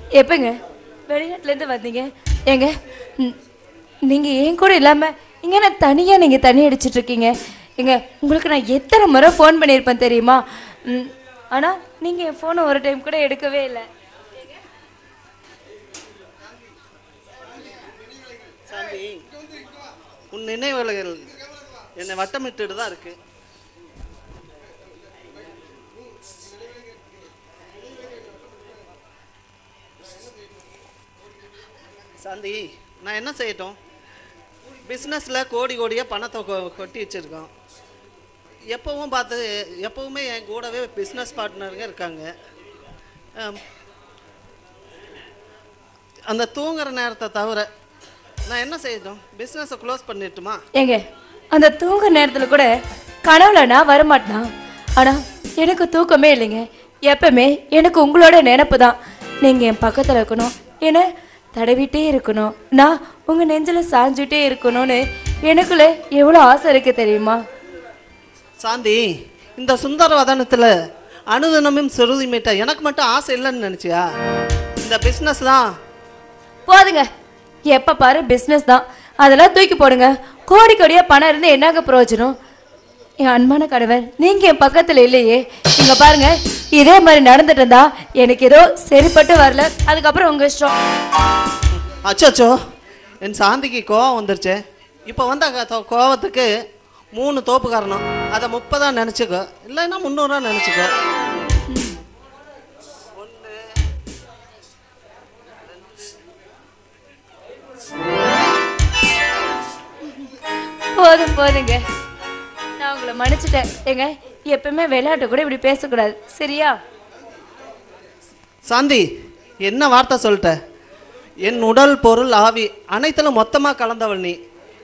எப்பங்க வெளிநாட்டுலேருந்து வந்தீங்க ஏங்க ம், நீங்க ஏன் கூட இல்லாம இங்க நான் தனியா நீங்க தண்ணி அடிச்சிட்டு இருக்கீங்க ஏங்க உங்களுக்கு நான் எத்தனை முறை ஃபோன் பண்ணியிருப்பேன் தெரியுமா ம், ஆனா நீங்க என் ஃபோனை ஒரு டைம் கூட எடுக்கவே இல்லை சாந்தி உன் நினைவுகள் என்னை வட்டமிட்டுட்டு தான் இருக்கு சாந்தி நான் என்ன செய்யட்டும் பிஸ்னஸில் கோடி கோடியாக பணத்தை கொ- கொட்டி வச்சுருக்கோம் எப்பவும் பார்த்து எப்பவுமே என் கூடவே பிஸ்னஸ் பார்ட்னருங்க இருக்காங்க ஆம். அந்த தூங்குற நேரத்தை தவிர நான் என்ன செய்யட்டும் பிஸ்னஸை க்ளோஸ் பண்ணிட்டுமா ஏங்க அந்த தூங்குற நேரத்துல கூட கனவுல நான் வரமாட்டேனா ஆனா எனக்கு தூக்கமே இல்லைங்க எப்பவுமே எனக்கு உங்களோட நினப்பு தான் நீங்க என் பக்கத்துல இருக்கணும் என்ன தடவிட்டே இருக்கணும் நான் உங்க நெஞ்சில சாஞ்சுட்டே இருக்கணும்னு எனக்குள்ள எவ்வளோ ஆசை இருக்கு தெரியுமா சாந்தி இந்த சுந்தர வதனத்தில் அனுதினமும் சுருதி மீட்ட எனக்கு மட்டும் ஆசை இல்லைன்னு நினச்சியா இந்த பிஸ்னஸ் தான் போதுங்க எப்ப பாரு பிஸ்னஸ் தான் அதெல்லாம் தூக்கி போடுங்க கோடி கோடியா பணம் இருந்து என்னங்க பிரயோஜனம் என் அன்பான கணவர் நீங்க என் பக்கத்துல இல்லையே இங்க பாருங்க இதே மாதிரி நடந்துட்டு இருந்தா எனக்கு ஏதோ சரிப்பட்டு வரல அதுக்கப்புறம் உங்க இஷ்டம் அச்சோச்சோ என் சாந்திக்கு கோவம் வந்துருச்சே இப்போ வந்த க- தோ- கோவத்துக்கு மூணு தோப்பு காரணம் அதை முப்பதா நினச்சிக்கோ இல்லைன்னா முந்நூறுரூவா நினச்சிக்கோ போதும் போதுங்க நான் உங்களை மன்னிச்சிட்டேன் ஏங்க எப்பவுமே விளையாட்டு கூட இப்படி பேசக்கூடாது சரியா சாந்தி என்ன வார்த்தை சொல்லிட்ட என் உடல் பொருள் ஆவி அனைத்திலும் மொத்தமாக கலந்தவள் நீ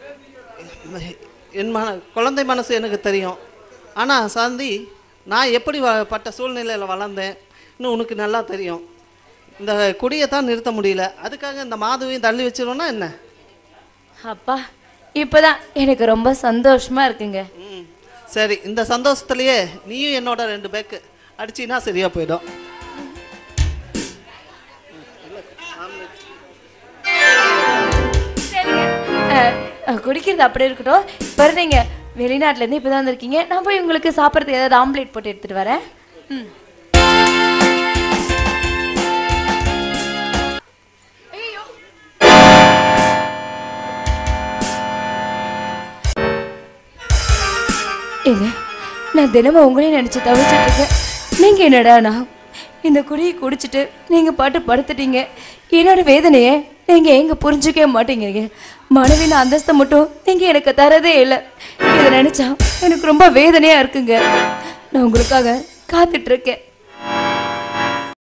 என் மன குழந்தை மனசு எனக்கு தெரியும் ஆனால் சாந்தி நான் எப்படி வ பட்ட சூழ்நிலையில் வளர்ந்தேன் இன்னும் உனக்கு நல்லா தெரியும் இந்த குடியை தான் நிறுத்த முடியல அதுக்காக இந்த மாதுவையும் தள்ளி வச்சிருவோன்னா என்ன அப்பா இப்பதான் எனக்கு ரொம்ப சந்தோஷமா இருக்குங்க ம் சரி இந்த சந்தோஷத்துலேயே நீயும் என்னோட ரெண்டு பேக்கு அடிச்சின்னா சரியாக போயிடும் சரிங்க அஹ், அஹ், குடிக்கிறது அப்படி இருக்கட்டும் பாரு நீங்க வெளிநாட்டுல இருந்து இப்பதான் வந்திருக்கீங்க நான் போய் உங்களுக்கு சாப்பிட்றதுக்கு ஏதாவது ஆம்லேட் போட்டு எடுத்துட்டு வரேன் ம் ஏங்க நான் தினமும் உங்களையும் நினைச்சு தவிச்சிட்டு இருக்கேன் நீங்க என்னடானா இந்த குடியை குடிச்சிட்டு நீங்க பாட்டு படுத்துட்டீங்க என்னோட வேதனையை நீங்க எங்க புரிஞ்சுக்கவே மாட்டேங்கிறீங்க மனைவின் அந்தஸ்தை மட்டும் நீங்க எனக்கு தரதே இல்லை இதை நினைச்சா எனக்கு ரொம்ப வேதனையா இருக்குங்க நான் உங்களுக்காக காத்துட்டு இருக்கேன்